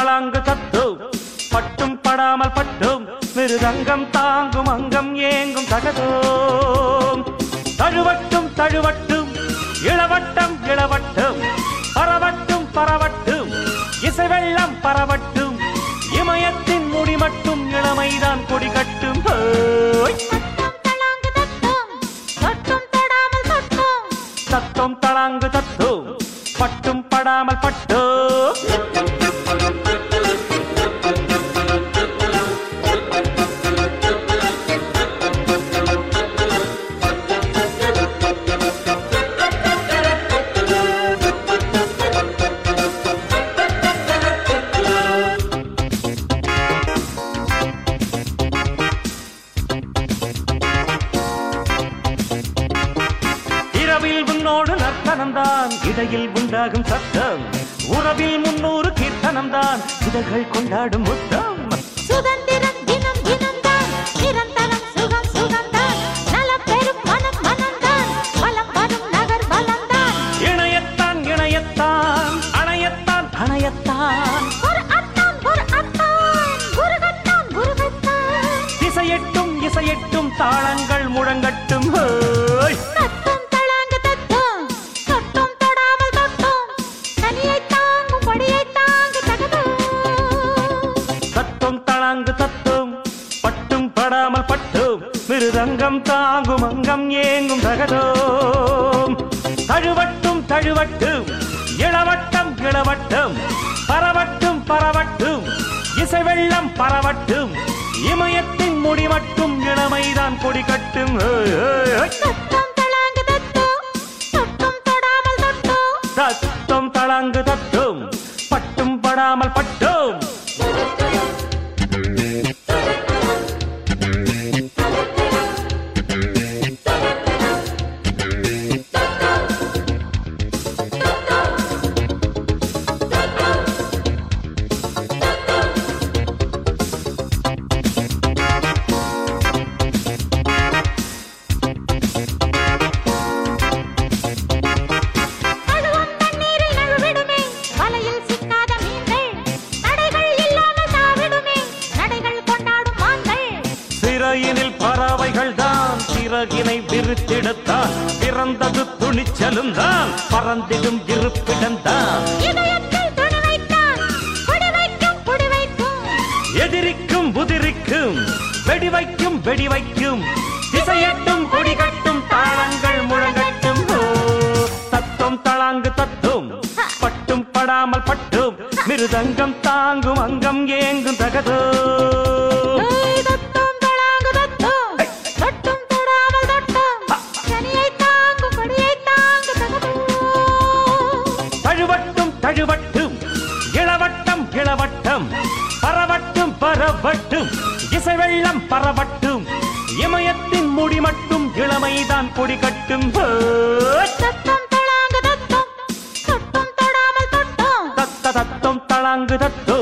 தளாங்கு தத்தும் பட்டும் படாமல் பட்டும் மிருதங்கம் தாங்கும் அங்கம் ஏங்கும் தகதோம் தழுவட்டும் தழுவட்டும் இளவட்டம் இளவட்டம் பரவட்டும் பரவட்டும் இசை வெள்ளம் பரவட்டும் இமயத்தின் முடி மட்டும் இளமைதான் கொடி கட்டும் ஹோய்! தத்தம் தளாங்கு தத்தும் பட்டும் படாமல் பட்டும் இரவில் உன்னோடு நர்த்தனம்தான் இடையில் உண்டாகும் சத்தம் உறவில் முன்னூறு கீர்த்தனம்தான் இதழ்கள் கொண்டாடும் முத்தம் சுதந்திரம் தினம் தினம்தான் நிரந்தரம் சுகம் சுகம்தான் நலம் பெரும் மனம் மனம்தான் வலம் வரும் நகர் வளம்தான் இணையத்தான் இணையத்தான் அணையத்தான் அணையத்தான் ஒரு அத்தான் ஒரு அத்தான் குருகத்தான் குருகத்தான் இசையட்டும் இசையட்டும் தாளங்கள் முழங்கட்டும் ஹோய்! தத்தும் தளாங்கு தத்தும் தொட்டும் தொடாமல் தொட்டும் தனியை தாங்கும் படியை தாங்கு தகதும் தத்தும் தளாங்கு தத்தும் பட்டும் படாமல் பட்டும் மிருதங்கம் தாங்கும் அங்கம் ஏங்கும் தகதோம் தழுவட்டும் தழுவட்டும் இளவட்டம் இளவட்டம் பரவட்டும் பரவட்டும் இசை வெள்ளம் பரவட்டும் இமயத்தின் முடி மட்டும் இளமைதான் கொடி கட்டும் ஹோய், ஹோய், ஹோய். தத்தும் தளாங்கு தத்தும் தொட்டும் தொடாமல் தொட்டும் தத்தும் தளாங்கு தத்தும் பட்டும் படாமல் பட்டும் நழுவும் தண்ணீரில் நழுவிடுமே வலையில் சிக்காத மீன்கள் நடைகள் இல்லாமல் தாவிடுமே நடைகள் கொண்டாடும் மான்கள் சிறையினில் பறவைகள் தான் சிறகினை விரித்திடத்தான் பிறந்தது துணிச்சலும் தான் பறந்திடும் இருப்பிடம் தான் இதயத்தில் துணி வைத்தான் குடி வைக்கும் குடி வைக்கும் எதிரிக்கும் புதிரிக்கும் வெடி வைக்கும் வெடி வைக்கும் திசையட்டும் கொடி கட்டும் தாளங்கள் முழங்கட்டும் ஓ, தத்தும் தளாங்கு தத்தும் பட்டும் படாமல் பட்டும் மிருதங்கம் தாங்கும் அங்கம் ஏங்கும் தகதோ ஏய், தத்தும் தளாங்கு தத்தும் தொட்டும் தொடாமல் தொட்டும் சனியை தாங்கும் கொடியை தாங்கு தகதும் தழுவட்டும் தழுவட்டும் இளவட்டம் இளவட்டம் பரவட்டும் பரவட்டும் இசை வெள்ளம் பரவட்டும் இமயத்தின் முடி மட்டும் இளமைதான் கொடி கட்டும் ஹோ! தத்தும் தளாங்கு தத்தும் தொட்டும் தொடாமல் தொட்டும் தத்த தத்தம் தளாங்கு தத்தோ